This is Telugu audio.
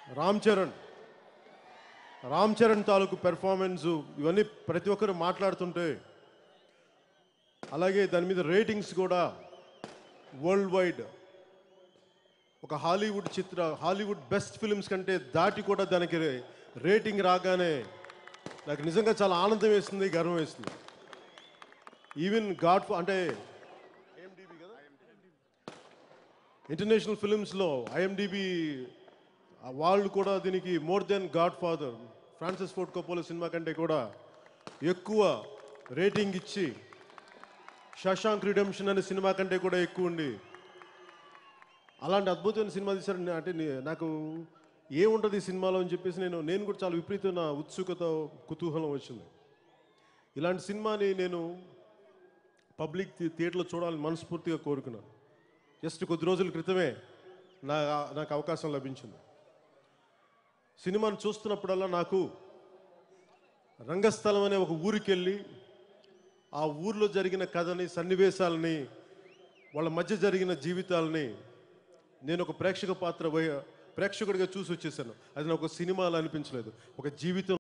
రామ్ చరణ్ రామ్ చరణ్ తాలూకు పెర్ఫార్మెన్స్ ఇవన్నీ ప్రతి ఒక్కరు మాట్లాడుతుంటే అలాగే దాని మీద రేటింగ్స్ కూడా వరల్డ్ వైడ్ ఒక హాలీవుడ్ చిత్ర హాలీవుడ్ బెస్ట్ ఫిల్మ్స్ కంటే దాటి కూడా దానికి రే- రేటింగ్ రాగానే నాకు నిజంగా చాలా ఆనందం వేస్తుంది గర్వం వేస్తుంది ఈవెన్ గాడ్ అంటే ఇంటర్నేషనల్ ఫిల్మ్స్లో ఐఎండిబి వాళ్ళు కూడా దీనికి more than Godfather Francis Ford Coppola cinema కంటే కూడా ఎక్కువ రేటింగ్ ఇచ్చి శశాంక్ రిడెంప్షన్ అనే సినిమా కంటే కూడా ఎక్కువ ఉండి అలాంటి అద్భుతమైన సినిమా తీశారు నే- అంటే నే- నాకు ఏముంటుంది ఈ సినిమాలో అని చెప్పేసి నేను నేను కూడా చాలా విపరీతమైన ఉత్సుకత కుతూహలం వచ్చింది ఇలాంటి సినిమాని నేను పబ్లిక్ థి- థియేటర్లో చూడాలని మనస్ఫూర్తిగా కోరుకున్నాను జస్ట్ కొద్ది రోజుల క్రితమే నా నాకు అవకాశం లభించింది సినిమాను చూస్తున్నప్పుడల్లా నాకు రంగస్థలం అనే ఒక ఊరికి వెళ్ళి ఆ ఊర్లో జరిగిన కథని సన్నివేశాలని వాళ్ళ మధ్య జరిగిన జీవితాలని నేను ఒక ప్రేక్షక పాత్ర వయ- ప్రేక్షకుడిగా చూసి వచ్చేసాను అది నాకు ఒక సినిమాలో అనిపించలేదు ఒక జీవితం